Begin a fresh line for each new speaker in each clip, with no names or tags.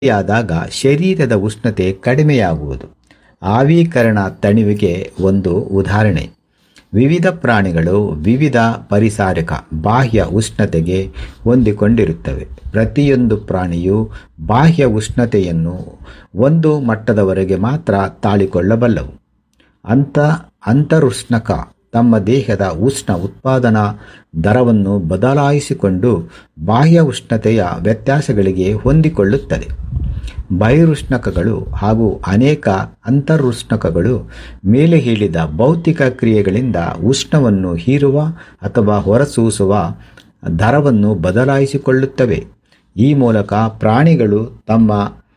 ಆದಾಗ ಶರೀರದ ಉಷ್ಣತೆ ಕಡಿಮೆಯಾಗುವುದು ಆವೀಕರಣ ತಣಿವಿಗೆ ಒಂದು ಉದಾಹರಣೆ ವಿವಿಧ ಪ್ರಾಣಿಗಳು ವಿವಿಧ ಪರಿಸಾರಕ ಬಾಹ್ಯ ಉಷ್ಣತೆಗೆ ಹೊಂದಿಕೊಂಡಿರುತ್ತವೆ ಪ್ರತಿಯೊಂದು ಪ್ರಾಣಿಯು ಬಾಹ್ಯ ಉಷ್ಣತೆಯನ್ನು ಒಂದು ಮಟ್ಟದವರೆಗೆ ಮಾತ್ರ ತಾಳಿಕೊಳ್ಳಬಲ್ಲವು ಅಂತ ಅಂತರುಷ್ಣಕ ತಮ್ಮ ದೇಹದ ಉಷ್ಣ ಉತ್ಪಾದನಾ ದರವನ್ನು ಬದಲಾಯಿಸಿಕೊಂಡು ಬಾಹ್ಯ ಉಷ್ಣತೆಯ ವ್ಯತ್ಯಾಸಗಳಿಗೆ ಹೊಂದಿಕೊಳ್ಳುತ್ತದೆ ಬಹಿರುಷ್ಣಕಗಳು ಹಾಗೂ ಅನೇಕ ಅಂತರುಷ್ಣಕಗಳು ಮೇಲೆ ಹೇಳಿದ ಭೌತಿಕ ಕ್ರಿಯೆಗಳಿಂದ ಉಷ್ಣವನ್ನು ಹೀರುವ ಅಥವಾ ಹೊರಸೂಸುವ ದರವನ್ನು ಬದಲಾಯಿಸಿಕೊಳ್ಳುತ್ತವೆ ಈ ಮೂಲಕ ಪ್ರಾಣಿಗಳು ತಮ್ಮ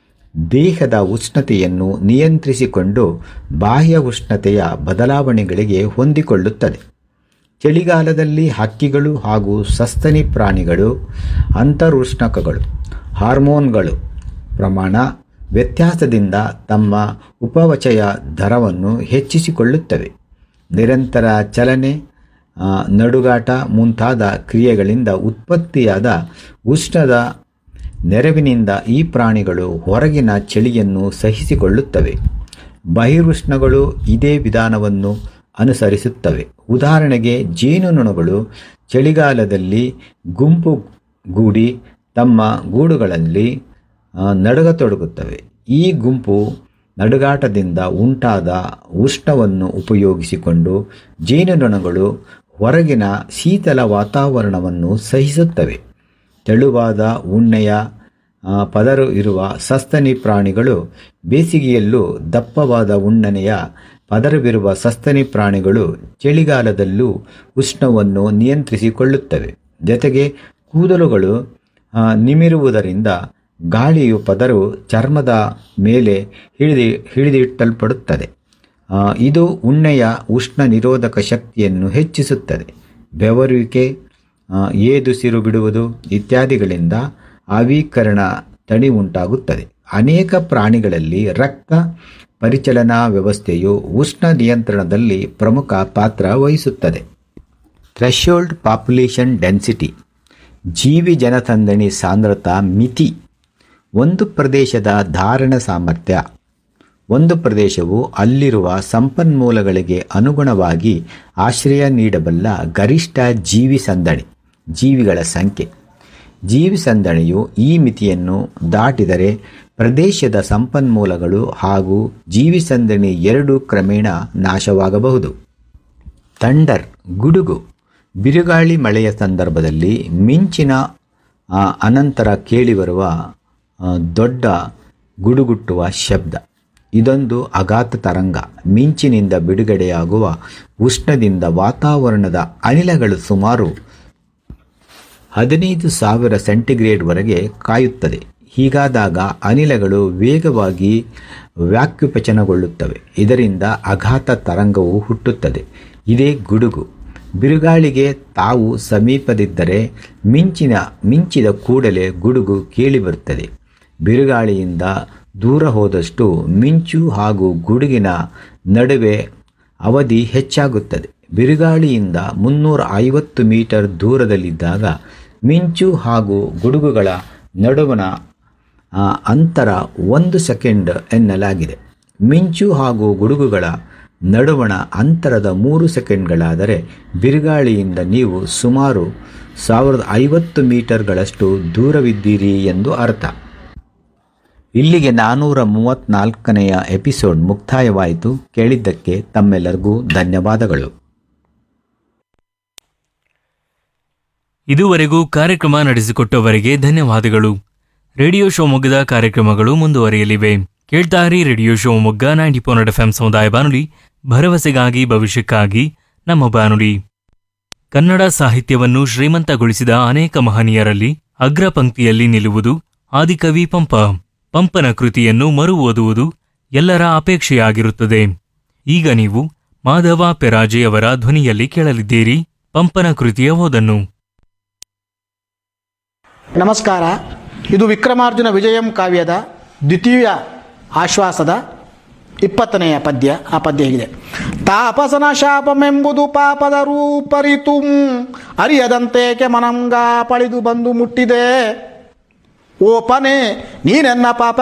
ದೇಹದ ಉಷ್ಣತೆಯನ್ನು ನಿಯಂತ್ರಿಸಿಕೊಂಡು ಬಾಹ್ಯ ಉಷ್ಣತೆಯ ಬದಲಾವಣೆಗಳಿಗೆ ಹೊಂದಿಕೊಳ್ಳುತ್ತದೆ ಚಳಿಗಾಲದಲ್ಲಿ ಹಕ್ಕಿಗಳು ಹಾಗೂ ಸಸ್ತನಿ ಪ್ರಾಣಿಗಳು ಅಂತರುಷ್ಣಕಗಳು ಹಾರ್ಮೋನ್ಗಳು ಪ್ರಮಾಣ ವ್ಯತ್ಯಾಸದಿಂದ ತಮ್ಮ ಉಪವಚಯ ದರವನ್ನು ಹೆಚ್ಚಿಸಿಕೊಳ್ಳುತ್ತವೆ ನಿರಂತರ ಚಲನೆ ಆ, ನಡುಗಾಟ ಮುಂತಾದ ಕ್ರಿಯೆಗಳಿಂದ ಉತ್ಪತ್ತಿಯಾದ ಉಷ್ಣದ ನೆರವಿನಿಂದ ಈ ಪ್ರಾಣಿಗಳು ಹೊರಗಿನ ಚಳಿಯನ್ನು ಸಹಿಸಿಕೊಳ್ಳುತ್ತವೆ ಬಹಿರುಷ್ಣಗಳು ಇದೇ ವಿಧಾನವನ್ನು ಅನುಸರಿಸುತ್ತವೆ ಉದಾಹರಣೆಗೆ ಜೇನುನೊಣಗಳು ಚಳಿಗಾಲದಲ್ಲಿ ಗುಂಪು ಗೂಡಿ ತಮ್ಮ ಗೂಡುಗಳಲ್ಲಿ ಆ, ನಡುಗತೊಡಗುತ್ತವೆ ಈ ಗುಂಪು ನಡುಗಾಟದಿಂದ ಉಂಟಾದ ಉಷ್ಣವನ್ನು ಉಪಯೋಗಿಸಿಕೊಂಡು ಜೇನುನೊಣಗಳು ಹೊರಗಿನ ಶೀತಲ ವಾತಾವರಣವನ್ನು ಸಹಿಸುತ್ತವೆ ತೆಳುವಾದ ಉಣ್ಣೆಯ ಆ, ಪದರು ಇರುವ ಸಸ್ತನಿ ಪ್ರಾಣಿಗಳು ಬೇಸಿಗೆಯಲ್ಲೂ ದಪ್ಪವಾದ ಉಣ್ಣನೆಯ ಪದರವಿರುವ ಸಸ್ತನಿ ಪ್ರಾಣಿಗಳು ಚಳಿಗಾಲದಲ್ಲೂ ಉಷ್ಣವನ್ನು ನಿಯಂತ್ರಿಸಿಕೊಳ್ಳುತ್ತವೆ ಜೊತೆಗೆ ಕೂದಲುಗಳು ಆ, ನಿಮಿರುವುದರಿಂದ ಗಾಳಿಯು ಪದರು ಚರ್ಮದ ಮೇಲೆ ಹಿಡಿದಿ ಹಿಡಿದಿಟ್ಟಲ್ಪಡುತ್ತದೆ ಆ, ಇದು ಉಣ್ಣೆಯ ಉಷ್ಣ ನಿರೋಧಕ ಶಕ್ತಿಯನ್ನು ಹೆಚ್ಚಿಸುತ್ತದೆ ಬೆವರುವಿಕೆ ಆ, ಏದುಸಿರು ಬಿಡುವುದು ಇತ್ಯಾದಿಗಳಿಂದ ಆವೀಕರಣ ತಣಿ ಉಂಟಾಗುತ್ತದೆ ಅನೇಕ ಪ್ರಾಣಿಗಳಲ್ಲಿ ರಕ್ತ ಪರಿಚಲನಾ ವ್ಯವಸ್ಥೆಯು ಉಷ್ಣ ನಿಯಂತ್ರಣದಲ್ಲಿ ಪ್ರಮುಖ ಪಾತ್ರ ವಹಿಸುತ್ತದೆ ಥ್ರೆಶೋಲ್ಡ್ ಪಾಪ್ಯುಲೇಷನ್ ಡೆನ್ಸಿಟಿ ಜೀವಿ ಜನಸಂದಣಿ ಸಾಂದ್ರತಾ ಮಿತಿ ಒಂದು ಪ್ರದೇಶದ ಧಾರಣ ಸಾಮರ್ಥ್ಯ ಒಂದು ಪ್ರದೇಶವು ಅಲ್ಲಿರುವ ಸಂಪನ್ಮೂಲಗಳಿಗೆ ಅನುಗುಣವಾಗಿ ಆಶ್ರಯ ನೀಡಬಲ್ಲ ಗರಿಷ್ಠ ಜೀವಿ ಸಂದಣಿ ಜೀವಿಗಳ ಸಂಖ್ಯೆ ಜೀವಿ ಸಂದಣಿಯು ಈ ಮಿತಿಯನ್ನು ದಾಟಿದರೆ ಪ್ರದೇಶದ ಸಂಪನ್ಮೂಲಗಳು ಹಾಗೂ ಜೀವಿ ಸಂದಣಿ ಎರಡೂ ಕ್ರಮೇಣ ನಾಶವಾಗಬಹುದು ಥಂಡರ್ ಗುಡುಗು ಬಿರುಗಾಳಿ ಮಳೆಯ ಸಂದರ್ಭದಲ್ಲಿ ಮಿಂಚಿನ ಆ, ಅನಂತರ ಕೇಳಿಬರುವ ಆ, ದೊಡ್ಡ ಗುಡುಗುಟ್ಟುವ ಶಬ್ದ ಇದೊಂದು ಅಗಾಧ ತರಂಗ ಮಿಂಚಿನಿಂದ ಬಿಡುಗಡೆಯಾಗುವ ಉಷ್ಣದಿಂದ ವಾತಾವರಣದ ಅನಿಲಗಳು ಸುಮಾರು ಹದಿನೈದು ಸಾವಿರ ಸೆಂಟಿಗ್ರೇಡ್ವರೆಗೆ ಕಾಯುತ್ತದೆ ಹೀಗಾದಾಗ ಅನಿಲಗಳು ವೇಗವಾಗಿ ವ್ಯಾಕ್ಯುಪಚನಗೊಳ್ಳುತ್ತವೆ ಇದರಿಂದ ಅಘಾತ ತರಂಗವು ಹುಟ್ಟುತ್ತದೆ ಇದೇ ಗುಡುಗು ಬಿರುಗಾಳಿಗೆ ತಾವು ಸಮೀಪದಿದ್ದರೆ ಮಿಂಚಿನ ಮಿಂಚಿದ ಕೂಡಲೇ ಗುಡುಗು ಕೇಳಿಬರುತ್ತದೆ ಬಿರುಗಾಳಿಯಿಂದ ದೂರ ಹೋದಷ್ಟು ಮಿಂಚು ಹಾಗೂ ಗುಡುಗಿನ ನಡುವೆ ಅವಧಿ ಹೆಚ್ಚಾಗುತ್ತದೆ ಬಿರುಗಾಳಿಯಿಂದ ಮುನ್ನೂರ ಐವತ್ತು ಮೀಟರ್ ದೂರದಲ್ಲಿದ್ದಾಗ ಮಿಂಚು ಹಾಗೂ ಗುಡುಗುಗಳ ನಡುವಣ ಆ, ಅಂತರ ಒಂದು ಸೆಕೆಂಡ್ ಎನ್ನಲಾಗಿದೆ ಮಿಂಚು ಹಾಗೂ ಗುಡುಗುಗಳ ನಡುವಣ ಅಂತರದ ಮೂರು ಸೆಕೆಂಡ್ಗಳಾದರೆ ಬಿರುಗಾಳಿಯಿಂದ ನೀವು ಸುಮಾರು ಸಾವಿರದ ಐವತ್ತು ಮೀಟರ್ಗಳಷ್ಟು ದೂರವಿದ್ದೀರಿ ಎಂದು ಅರ್ಥ ಇಲ್ಲಿಗೆ ನಾನ್ನೂರ ಮೂವತ್ತ್ನಾಲ್ಕನೆಯ ಎಪಿಸೋಡ್ ಮುಕ್ತಾಯವಾಯಿತು ಕೇಳಿದ್ದಕ್ಕೆ ತಮ್ಮೆಲ್ಲರಿಗೂ ಧನ್ಯವಾದಗಳು
ಇದುವರೆಗೂ ಕಾರ್ಯಕ್ರಮ ನಡೆಸಿಕೊಟ್ಟವರಿಗೆ ಧನ್ಯವಾದಗಳು ರೇಡಿಯೋ ಶಿವಮೊಗ್ಗದ ಕಾರ್ಯಕ್ರಮಗಳು ಮುಂದುವರಿಯಲಿವೆ ಕೇಳ್ತಾರಿ radio Shivamogga ninety point F ಸಮುದಾಯ ಬಾನುಲಿ ಭರವಸೆಗಾಗಿ ಭವಿಷ್ಯಕ್ಕಾಗಿ ನಮ್ಮ ಬಾನುಲಿ ಕನ್ನಡ ಸಾಹಿತ್ಯವನ್ನು ಶ್ರೀಮಂತಗೊಳಿಸಿದ ಅನೇಕ ಮಹನೀಯರಲ್ಲಿ ಅಗ್ರ ಪಂಕ್ತಿಯಲ್ಲಿ ನಿಲ್ಲುವುದು ಆದಿಕವಿ ಪಂಪ ಪಂಪನ ಕೃತಿಯನ್ನು ಮರು ಓದುವುದು ಎಲ್ಲರ ಅಪೇಕ್ಷೆಯಾಗಿರುತ್ತದೆ ಈಗ ನೀವು ಮಾಧವ ಪೆರಾಜೆ ಅವರ ಧ್ವನಿಯಲ್ಲಿ ಕೇಳಲಿದ್ದೀರಿ ಪಂಪನ ಕೃತಿಯ ಓದನ್ನು
ನಮಸ್ಕಾರ ಇದು ವಿಕ್ರಮಾರ್ಜುನ ವಿಜಯಂ ಕಾವ್ಯದ ದ್ವಿತೀಯ ಆಶ್ವಾಸದ ಇಪ್ಪತ್ತನೆಯ ಪದ್ಯ ಆ ಪದ್ಯ ಹೀಗಿದೆ ತಾಪಸನ ಶಾಪಮೆಂಬುದು ಪಾಪದ ರೂಪರಿತು ಅರಿಯದಂತೇಕೆ ಮನಂಗ ಪಳಿದು ಬಂದು ಮುಟ್ಟಿದೆ ಓಪನೆ ನೀನೆನ್ನ ಪಾಪ